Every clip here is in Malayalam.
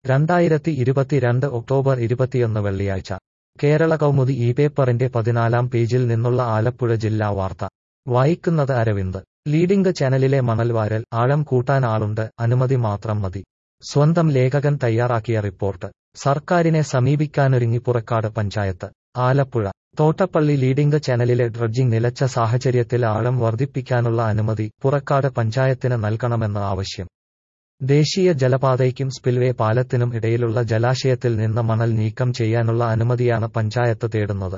രണ്ടായിരത്തി ഇരുപത്തിരണ്ട് ഒക്ടോബർ ഇരുപത്തിയൊന്ന് വെള്ളിയാഴ്ച കേരള കൗമുദി ഈ പേപ്പറിന്റെ പതിനാലാം പേജിൽ നിന്നുള്ള ആലപ്പുഴ ജില്ലാ വാർത്ത വായിക്കുന്നത് അരവിന്ദ് ലീഡിംഗ് ചാനലിലെ മണൽവാരൽ ആഴം കൂട്ടാൻ ആളുണ്ട് അനുമതി മാത്രം മതി സ്വന്തം ലേഖകൻ തയ്യാറാക്കിയ റിപ്പോർട്ട് സർക്കാരിനെ സമീപിക്കാനൊരുങ്ങി പുറക്കാട് പഞ്ചായത്ത് ആലപ്പുഴ തോട്ടപ്പള്ളി ലീഡിംഗ് ചാനലിലെ ഡ്രഡ്ജിംഗ് നിലച്ച സാഹചര്യത്തിൽ ആഴം വർദ്ധിപ്പിക്കാനുള്ള അനുമതി പുറക്കാട് പഞ്ചായത്തിന് നൽകണമെന്ന് ആവശ്യം ദേശീയ ജലപാതയ്ക്കും സ്പിൽവേ പാലത്തിനും ഇടയിലുള്ള ജലാശയത്തിൽ നിന്ന് മണൽ നീക്കം ചെയ്യാനുള്ള അനുമതിയാണ് പഞ്ചായത്ത് തേടുന്നത്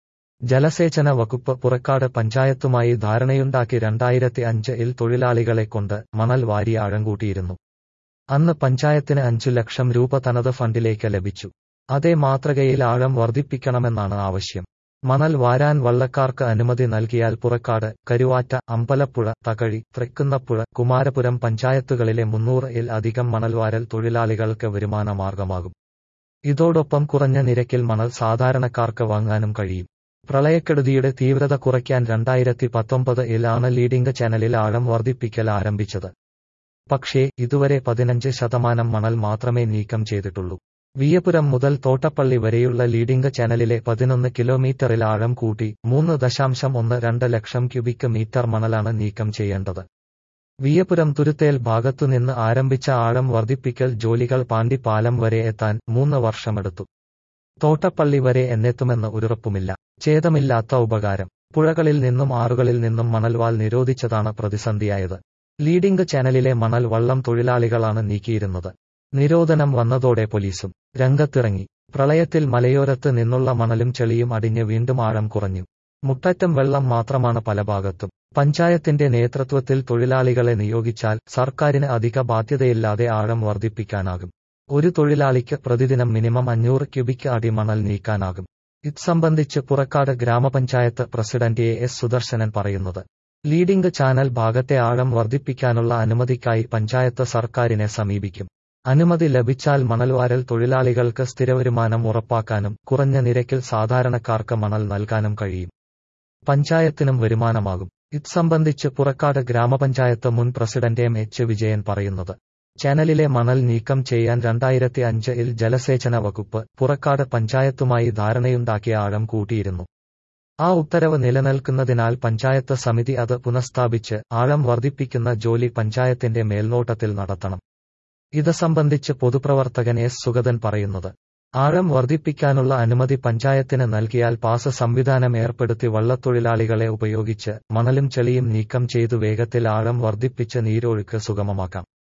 ജലസേചന വകുപ്പ് പുറക്കാട് പഞ്ചായത്തുമായി ധാരണയുണ്ടാക്കി രണ്ടായിരത്തി അഞ്ചിൽ തൊഴിലാളികളെ കൊണ്ട് മണൽ വാരി ആഴം കൂട്ടിയിരുന്നു അന്ന് പഞ്ചായത്തിന് അഞ്ചു ലക്ഷം രൂപ തനത് ഫണ്ടിലേക്ക് ലഭിച്ചു അതേ മാതൃകയിൽ ആഴം വർദ്ധിപ്പിക്കണമെന്നാണ് ആവശ്യം മണൽ വാരാൻ വള്ളക്കാർക്ക് അനുമതി നൽകിയാൽ പുറക്കാട് കരുവാറ്റ അമ്പലപ്പുഴ തകഴി തൃക്കുന്നപ്പുഴ കുമാരപുരം പഞ്ചായത്തുകളിലെ മുന്നൂറ് ഇൽ അധികം മണൽവാരൽ തൊഴിലാളികൾക്ക് വരുമാന മാർഗമാകും ഇതോടൊപ്പം കുറഞ്ഞ നിരക്കിൽ മണൽ സാധാരണക്കാർക്ക് വാങ്ങാനും കഴിയും പ്രളയക്കെടുതിയുടെ തീവ്രത കുറയ്ക്കാൻ രണ്ടായിരത്തി പത്തൊമ്പത് ഇലാണ് ലീഡിംഗ് ചാനലിൽ ആഴം വർദ്ധിപ്പിക്കൽ ആരംഭിച്ചത് പക്ഷേ ഇതുവരെ പതിനഞ്ച് ശതമാനം മണൽ മാത്രമേ നീക്കം ചെയ്തിട്ടുള്ളൂ വിയപുരം മുതൽ തോട്ടപ്പള്ളി വരെയുള്ള ലീഡിംഗ് ചാനലിലെ പതിനൊന്ന് കിലോമീറ്ററിൽ ആഴം കൂട്ടി മൂന്ന് ദശാംശം ഒന്ന് രണ്ട് ലക്ഷം ക്യൂബിക് മീറ്റർ മണലാണ് നീക്കം ചെയ്യേണ്ടത് വിയപുരം തുരുത്തേൽ ഭാഗത്തുനിന്ന് ആരംഭിച്ച ആഴം വർദ്ധിപ്പിക്കൽ ജോലികൾ പാണ്ടിപ്പാലം വരെ എത്താൻ മൂന്ന് വർഷമെടുത്തു തോട്ടപ്പള്ളി വരെ എന്നെത്തുമെന്ന് ഒരുറപ്പുമില്ല ഛേദമില്ലാത്ത ഉപകാരം പുഴകളിൽ നിന്നും ആറുകളിൽ നിന്നും മണൽവാൽ നിരോധിച്ചതാണ് പ്രതിസന്ധിയായത് ലീഡിംഗ് ചാനലിലെ മണൽ വള്ളം തൊഴിലാളികളാണ് നീക്കിയിരുന്നത് നിരോധനം വന്നതോടെ പോലീസും രംഗത്തിറങ്ങി പ്രളയത്തിൽ മലയോരത്ത് നിന്നുള്ള മണലും ചെളിയും അടിഞ്ഞ് വീണ്ടും ആഴം കുറഞ്ഞു മുട്ടറ്റം വെള്ളം മാത്രമാണ് പല ഭാഗത്തും പഞ്ചായത്തിന്റെ നേതൃത്വത്തിൽ തൊഴിലാളികളെ നിയോഗിച്ചാൽ സർക്കാരിന് അധിക ബാധ്യതയില്ലാതെ ആഴം വർദ്ധിപ്പിക്കാനാകും ഒരു തൊഴിലാളിക്ക് പ്രതിദിനം മിനിമം അഞ്ഞൂറ് ക്യൂബിക് അടി മണൽ നീക്കാനാകും ഇത് സംബന്ധിച്ച് പുറക്കാട് ഗ്രാമപഞ്ചായത്ത് പ്രസിഡന്റ് എ എസ് സുദർശനൻ പറയുന്നത് ലീഡിംഗ് ചാനൽ ഭാഗത്തെ ആഴം വർദ്ധിപ്പിക്കാനുള്ള അനുമതിക്കായി പഞ്ചായത്ത് സർക്കാരിനെ സമീപിക്കും അനുമതി ലഭിച്ചാൽ മണൽവാരൽ തൊഴിലാളികൾക്ക് സ്ഥിരവരുമാനം ഉറപ്പാക്കാനും കുറഞ്ഞ നിരക്കിൽ സാധാരണക്കാർക്ക് മണൽ നൽകാനും കഴിയും പഞ്ചായത്തിനും വരുമാനമാകും ഇത് സംബന്ധിച്ച് പുറക്കാട് ഗ്രാമപഞ്ചായത്ത് മുൻ പ്രസിഡന്റ് എം എച്ച് വിജയൻ പറയുന്നത് ചാനലിലെ മണൽ നീക്കം ചെയ്യാൻ രണ്ടായിരത്തി അഞ്ചിൽ ജലസേചന വകുപ്പ് പുറക്കാട് പഞ്ചായത്തുമായി ധാരണയുണ്ടാക്കിയ ആഴം കൂട്ടിയിരുന്നു ആ ഉത്തരവ് നിലനിൽക്കുന്നതിനാൽ പഞ്ചായത്ത് സമിതി അത് പുനഃസ്ഥാപിച്ച് ആഴം വർദ്ധിപ്പിക്കുന്ന ജോലി പഞ്ചായത്തിന്റെ മേൽനോട്ടത്തിൽ നടത്തണം ഇത് സംബന്ധിച്ച് പൊതുപ്രവർത്തകൻ എസ് സുഗതൻ പറയുന്നത് ആഴം വർദ്ധിപ്പിക്കാനുള്ള അനുമതി പഞ്ചായത്തിന് നൽകിയാൽ പാസ് സംവിധാനം ഏർപ്പെടുത്തി വള്ളത്തൊഴിലാളികളെ ഉപയോഗിച്ച് മണലും ചെളിയും നീക്കം ചെയ്തു വേഗത്തിൽ ആഴം വർദ്ധിപ്പിച്ച് നീരൊഴുക്ക് സുഗമമാക്കാം